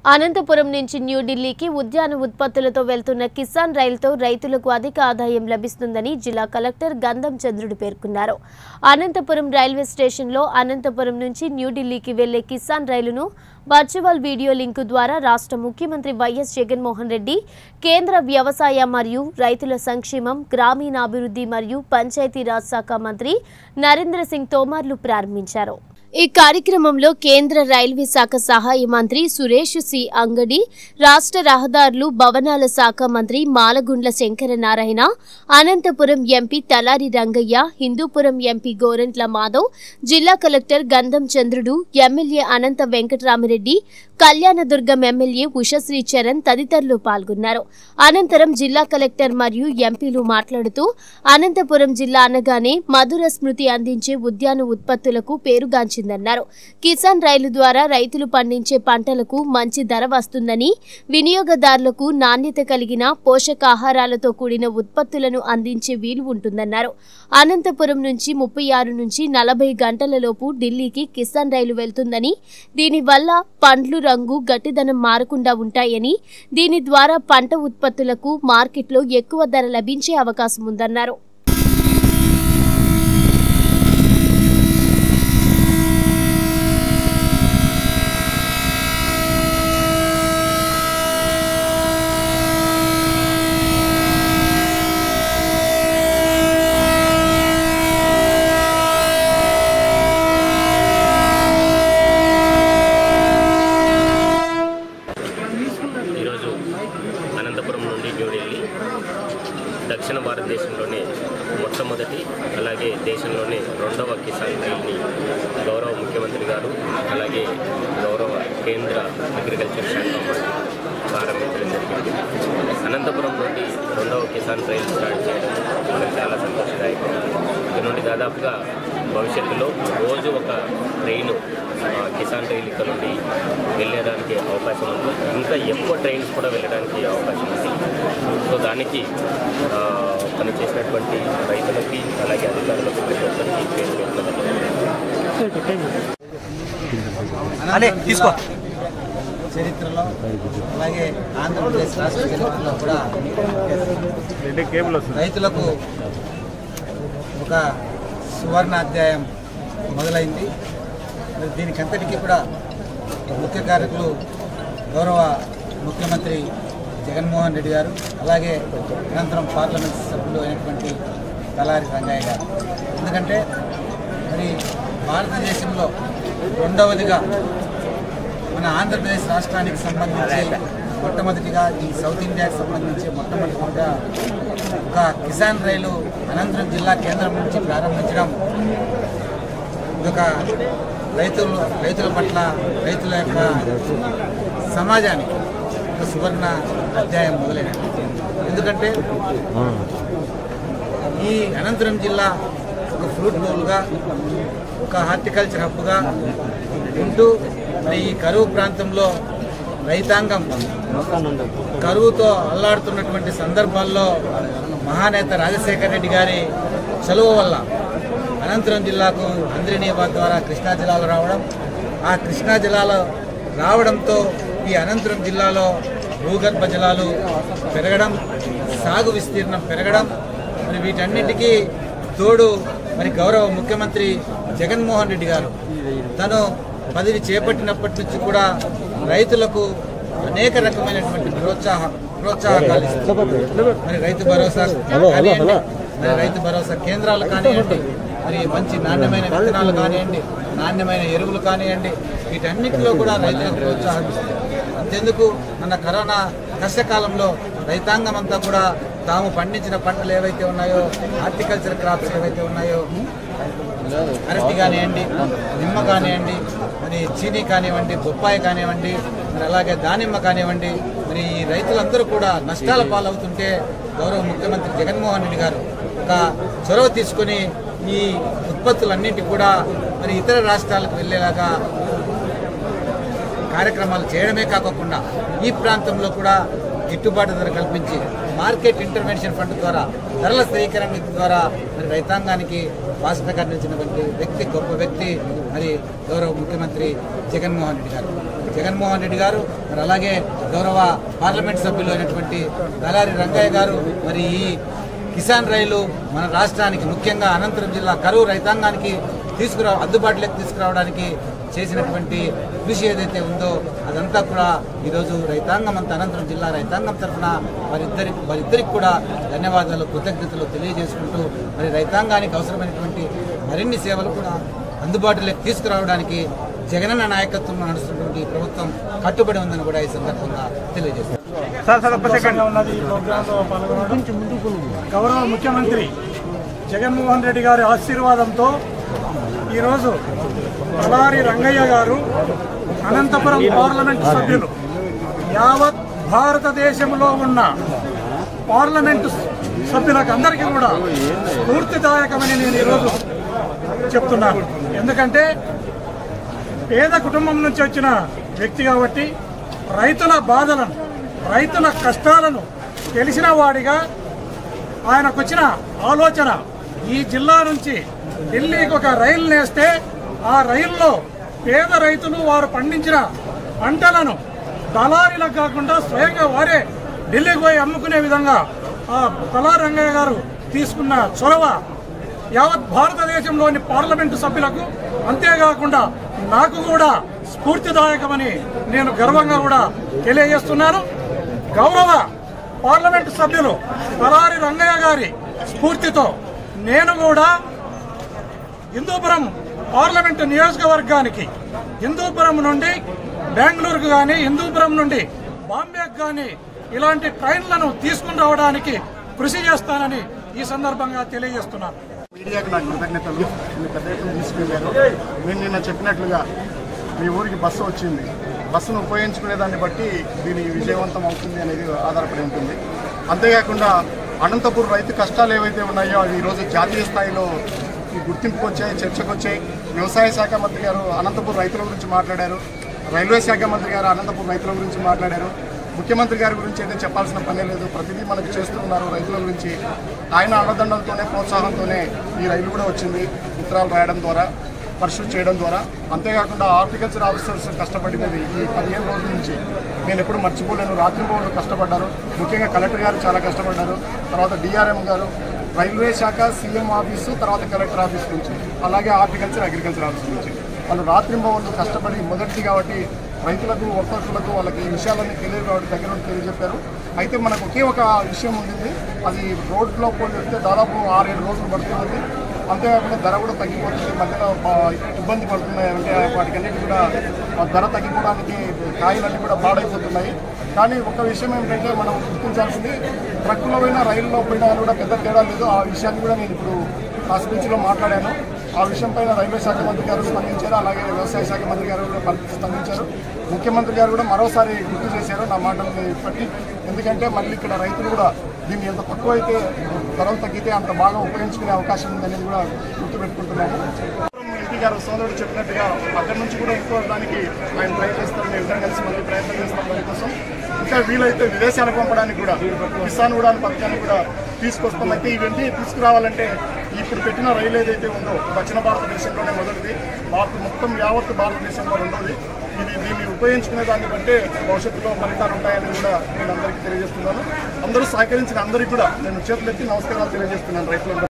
అనంతపురం నుంచి న్యూఢిల్లీకి ఉద్యాన ఉత్పత్తులతో వెళ్తున్న కిసాన్ రైలుతో రైతులకు అధిక ఆదాయం లభిస్తుందని జిల్లా కలెక్టర్ గంధం చంద్రుడు పేర్కొన్నారు అనంతపురం రైల్వే స్టేషన్లో అనంతపురం నుంచి న్యూఢిల్లీకి వెళ్లే కిసాన్ రైలును వర్చువల్ వీడియో లింకు ద్వారా రాష్ట్ర ముఖ్యమంత్రి వైఎస్ జగన్మోహన్ రెడ్డి కేంద్ర వ్యవసాయ మరియు రైతుల సంక్షేమం గ్రామీణాభివృద్ధి మరియు పంచాయతీరాజ్ శాఖ మంత్రి నరేంద్ర సింగ్ తోమార్లు ప్రారంభించారు ఈ కార్యక్రమంలో కేంద్ర రైల్వే శాఖ సహాయ మంత్రి సురేష్ సి అంగడి రాష్ట్ర రహదారులు భవనాల శాఖ మంత్రి మాలగుండ్ల శంకరనారాయణ అనంతపురం ఎంపీ తలారి రంగయ్య హిందూపురం ఎంపీ గోరంట్ల మాధవ్ జిల్లా collector Gandham Chandrudu MLA Anantha Venkatarami Reddy Kalyanadurgam MLA Ushasri Charan తదితరులు పాల్గొన్నారు అనంతరం జిల్లా కలెక్టర్ మరియు ఎంపీలు మాట్లాడుతూ అనంతపురం జిల్లా అనగానే మధుర స్మృతి అందించే ఉద్యాన ఉత్పత్తులకు పేరుగాంచిందన్నారు కిసాన్ రైలు ద్వారా రైతులు పండించే పంటలకు మంచి ధర వస్తుందని వినియోగదారులకు నాణ్యత కలిగిన పోషకాహారాలతో కూడిన ఉత్పత్తులను అందించే వీలు ఉంటుందన్నారు అనంతపురం నుంచి ముప్పై ఆరు నుంచి నలభై గంటలలోపు ఢిల్లీకి కిసాన్ రైలు వెళ్తుందని దీనివల్ల పండ్లు రంగు గట్టిదనం మారకుండా ఉంటాయని దీని ద్వారా పంట ఉత్పత్తులకు మార్కెట్లో ఎక్కువ ధర లభించే అవకాశం ఉందన్నారు ఈరోజు అనంతపురం నుండి న్యూఢిల్లీ దక్షిణ భారతదేశంలోనే మొట్టమొదటి అలాగే దేశంలోనే రెండవ కిసాన్ రైల్ని గౌరవ ముఖ్యమంత్రి గారు అలాగే గౌరవ కేంద్ర అగ్రికల్చర్ శాఖ మంత్రి ప్రారంభించడం జరిగింది అనంతపురం నుండి రెండవ కిసాన్ రైలు స్టార్ట్ చేయడం మనకు చాలా సంతోషదాయకం ఇక్కడ నుండి దాదాపుగా భవిష్యత్తులో రోజు ఒక ట్రైను ఆ, కిసాన్ రైలు ఇక్కడ నుండి వెళ్ళడానికి అవకాశం ఉంది ఇంకా ఎక్కువ ట్రైన్స్ కూడా వెళ్ళడానికి అవకాశం ఉంది సో దానికి ఆ, పని చేసినటువంటి రైతులకి అలాగే అధికారులకు ప్రతి ఒక్కరికి పేరు పేరున ధన్యవాదాలు. అనే తీసుకో చరిత్రలో అలాగే ఆంధ్రప్రదేశ్ రాష్ట్ర చరిత్రలో కూడా రైతులకు ఒక సువర్ణ అధ్యాయం మొదలైంది మరి దీనికంతటికీ కూడా ముఖ్య కారకులు గౌరవ ముఖ్యమంత్రి జగన్మోహన్ రెడ్డి గారు అలాగే అనంతరం పార్లమెంట్ సభ్యులు అయినటువంటి తలారి రంగయ్య గారు ఎందుకంటే మరి భారతదేశంలో రెండవదిగా మన ఆంధ్రప్రదేశ్ రాష్ట్రానికి సంబంధించి మొట్టమొదటిగా ఈ సౌత్ ఇండియాకి సంబంధించి మొట్టమొదటిగా ఒక కిసాన్ రైలు అనంతరం జిల్లా కేంద్రం నుంచి ప్రారంభించడం ఇదొక రైతులు రైతుల పట్ల రైతుల యొక్క సమాజానికి ఒక సువర్ణ అధ్యాయం మొదలైనది ఎందుకంటే ఈ అనంతరం జిల్లా ఒక ఫ్రూట్ బౌల్గా ఒక హార్టికల్చర్ హబ్గా ఉంటూ మరి ఈ కరువు ప్రాంతంలో రైతాంగం కరువుతో అల్లాడుతున్నటువంటి సందర్భాల్లో మహానేత రాజశేఖర రెడ్డి గారి చలువ వల్ల అనంతరం జిల్లాకు అంద్రినీవా ద్వారా కృష్ణా జిల్లాలో రావడం ఆ కృష్ణా జిల్లాలో రావడంతో ఈ అనంతరం జిల్లాలో భూగర్భ జలాలు పెరగడం సాగు విస్తీర్ణం పెరగడం మరి వీటన్నిటికీ తోడు మరి గౌరవ ముఖ్యమంత్రి జగన్మోహన్ రెడ్డి గారు తను పదవి చేపట్టినప్పటి నుంచి కూడా రైతులకు అనేక రకమైనటువంటి ప్రోత్సాహ ప్రోత్సాహకాలు ఇస్తూ మరి రైతు భరోసా కానివ్వండి మరి రైతు భరోసా కేంద్రాలు కానివ్వండి మరి మంచి నాణ్యమైన విత్తనాలు కానివ్వండి నాణ్యమైన ఎరువులు కానివ్వండి వీటన్నిటిలో కూడా రైతులకు ప్రోత్సాహం ఇస్తుంది అంతెందుకు మన కరోనా కష్టకాలంలో రైతాంగం అంతా కూడా తాము పండించిన పంటలు ఏవైతే ఉన్నాయో హార్టికల్చర్ క్రాప్స్ ఏవైతే ఉన్నాయో అరటి కానివ్వండి నిమ్మ కానివ్వండి మరి చీనీ కానివ్వండి బొప్పాయి కానివ్వండి మరి అలాగే దానిమ్మ కానివ్వండి మరి ఈ రైతులందరూ కూడా నష్టాల పాలవుతుంటే గౌరవ ముఖ్యమంత్రి జగన్మోహన్ రెడ్డి గారు ఒక చొరవ తీసుకొని ఈ ఉత్పత్తులన్నింటి కూడా మరి ఇతర రాష్ట్రాలకు వెళ్ళేలాగా కార్యక్రమాలు చేయడమే కాకుండా ఈ ప్రాంతంలో కూడా గిట్టుబాటు ధర కల్పించి మార్కెట్ ఇంటర్వెన్షన్ ఫండ్ ద్వారా ధరల స్థిరీకరణ ద్వారా మరి రైతాంగానికి భాష ప్రకటించినటువంటి వ్యక్తి గొప్ప వ్యక్తి మరి గౌరవ ముఖ్యమంత్రి జగన్మోహన్ రెడ్డి గారు జగన్మోహన్ రెడ్డి గారు మరి అలాగే గౌరవ పార్లమెంట్ సభ్యులు అయినటువంటి దళారి రంగయ్య గారు మరి ఈ కిసాన్ రైలు మన రాష్ట్రానికి ముఖ్యంగా అనంతపురం జిల్లా కరువు రైతాంగానికి తీసుకురా అందుబాటులోకి తీసుకురావడానికి చేసినటువంటి కృషి ఏదైతే ఉందో అదంతా కూడా ఈరోజు రైతాంగం అంతా అనంతపురం జిల్లా రైతాంగం తరఫున వారిద్దరి వారిద్దరికి కూడా ధన్యవాదాలు కృతజ్ఞతలు తెలియజేసుకుంటూ మరి రైతాంగానికి అవసరమైనటువంటి మరిన్ని సేవలు కూడా అందుబాటులోకి తీసుకురావడానికి జగనన్న నాయకత్వంలో నడుస్తున్నటువంటి ఈ ప్రభుత్వం కట్టుబడి ఉందని కూడా ఈ సందర్భంగా తెలియజేస్తారు సంతోషంగా ఉన్నది ఈ ప్రోగ్రాంలో పాల్గొనడం గౌరవ ముఖ్యమంత్రి జగన్మోహన్ రెడ్డి గారి ఆశీర్వాదంతో ఈరోజు తలారి రంగయ్య గారు అనంతపురం పార్లమెంటు సభ్యులు యావత్ భారతదేశంలో ఉన్న పార్లమెంటు సభ్యులకు అందరికీ కూడా స్ఫూర్తిదాయకమని నేను ఈరోజు చెప్తున్నాను ఎందుకంటే పేద కుటుంబం నుంచి వచ్చిన వ్యక్తి కాబట్టి రైతుల బాధలను రైతుల కష్టాలను తెలిసిన వాడిగా ఆయనకు వచ్చిన ఆలోచన ఈ జిల్లా నుంచి ఢిల్లీకి ఒక రైలు నేస్తే ఆ రైల్లో పేద రైతులు వారు పండించిన పంటలను దళారీలకు కాకుండా స్వయంగా వారే ఢిల్లీకి పోయి అమ్ముకునే విధంగా ఆ తలారి రంగయ్య గారు తీసుకున్న చొరవ యావత్ భారతదేశంలోని పార్లమెంటు సభ్యులకు అంతేకాకుండా నాకు కూడా స్ఫూర్తిదాయకమని నేను గర్వంగా కూడా తెలియజేస్తున్నాను గౌరవ పార్లమెంటు సభ్యులు తలారి రంగయ్య గారి స్ఫూర్తితో నేను కూడా హిందూపురం పార్లమెంటు నియోజకవర్గానికి హిందూపురం నుండి బెంగళూరుకు కానీ హిందూపురం నుండి బాంబేకి కానీ ఇలాంటి ట్రైన్లను తీసుకుని రావడానికి కృషి చేస్తానని ఈ సందర్భంగా తెలియజేస్తున్నాను మీడియాకు నాకు కృతజ్ఞతలు మీరు పెద్ద ఎత్తున తీసుకెళ్లారు నేను నిన్న చెప్పినట్లుగా మీ ఊరికి బస్సు వచ్చింది బస్సును ఉపయోగించుకునే దాన్ని బట్టి దీని విజయవంతం అవుతుంది అనేది ఆధారపడి ఉంటుంది అంతేకాకుండా అనంతపురం రైతు కష్టాలు ఏవైతే ఉన్నాయో అవి ఈరోజు జాతీయ స్థాయిలో ఈ గుర్తింపుకు వచ్చాయి చర్చకు వచ్చాయి వ్యవసాయ శాఖ మంత్రి గారు అనంతపురం రైతుల గురించి మాట్లాడారు రైల్వే శాఖ మంత్రి గారు అనంతపురం రైతుల గురించి మాట్లాడారు ముఖ్యమంత్రి గారి గురించి అయితే చెప్పాల్సిన పనే లేదు ప్రతిదీ మనకు చేస్తున్నారు రైతుల గురించి ఆయన అండదండలతోనే ప్రోత్సాహంతోనే ఈ రైలు కూడా వచ్చింది ఉత్తరాలు రాయడం ద్వారా పర్సూ చేయడం ద్వారా అంతేకాకుండా హార్టికల్చర్ ఆఫీసర్స్ కష్టపడినది ఈ పదిహేను రోజుల నుంచి నేను ఎప్పుడు మర్చిపోలేను రాత్రింబోళ్ళు కష్టపడ్డారు ముఖ్యంగా కలెక్టర్ గారు చాలా కష్టపడ్డారు తర్వాత డిఆర్ఎం గారు రైల్వే శాఖ సీఎం ఆఫీసు తర్వాత కలెక్టర్ ఆఫీస్ నుంచి అలాగే హార్టికల్చర్ అగ్రికల్చర్ ఆఫీస్ నుంచి వాళ్ళు రాత్రింబవళ్ళు కష్టపడి మొదటిది కాబట్టి రైతులకు వర్తకులకు వాళ్ళకి ఈ విషయాలన్నీ తెలియదు కాబట్టి దగ్గర ఉండి తెలియజెప్పారు అయితే మనకు ఒకే ఒక విషయం ఉండింది అది రోడ్లో పోతే దాదాపు ఆరేడు రోజులు పడుతుంది అంతేకాకుండా ధర కూడా తగ్గిపోతుంది మధ్యలో ఆ, ఇబ్బంది పడుతున్నాయి అంటే వాటికన్నిటి కూడా ఆ ధర తగ్గిపోవడానికి కాయలన్నీ కూడా పాడైపోతున్నాయి కానీ ఒక విషయం ఏమిటంటే మనం గుర్తించాల్సింది ట్రక్కులో పోయినా రైల్లో పోయినా కూడా పెద్ద తేడా లేదు ఆ విషయాన్ని కూడా నేను ఇప్పుడు ఆ స్పీచ్లో మాట్లాడాను ఆ విషయం పైన రైల్వే శాఖ మంత్రి గారు స్పందించారు అలాగే వ్యవసాయ శాఖ మంత్రి గారు కూడా పరి- స్పందించారు ముఖ్యమంత్రి గారు కూడా మరోసారి గుర్తు చేశారు నా మాటల్ని బట్టి ఎందుకంటే మళ్ళీ ఇక్కడ రైతులు కూడా దీన్ని ఎంత తక్కువ అయితే ధరలు తగ్గితే అంత బాగా ఉపయోగించుకునే అవకాశం ఉందనేది కూడా గుర్తుపెట్టుకుంటున్నాము ఎంపీ గారు సోదరుడు చెప్పినట్టుగా అక్కడి నుంచి కూడా ఎక్కువ దానికి ఆయన ట్రై చేస్తారు మేము ఇద్దరం కలిసి మళ్ళీ ప్రయత్నం చేస్తాం దానికోసం ఇంకా వీలైతే విదేశాలకు పంపడానికి కూడా కిసాన్ ఉడాన్ పథకాన్ని కూడా తీసుకొస్తాం అయితే ఇవన్నీ తీసుకురావాలంటే ఇప్పుడు పెట్టిన రైలు ఏదైతే ఉందో దక్షిణ భారతదేశంలోనే మొదటిది భారత మొత్తం యావత్ భారతదేశంలో రెండోది ఇది దీన్ని ఉపయోగించుకునే దాన్ని బట్టే భవిష్యత్తులో ఫలితాలు ఉంటాయని కూడా నేను అందరికీ తెలియజేస్తున్నాను అందరూ సహకరించిన అందరికీ కూడా నేను చేతులెత్తి నమస్కారాలు తెలియజేస్తున్నాను రైతులందరూ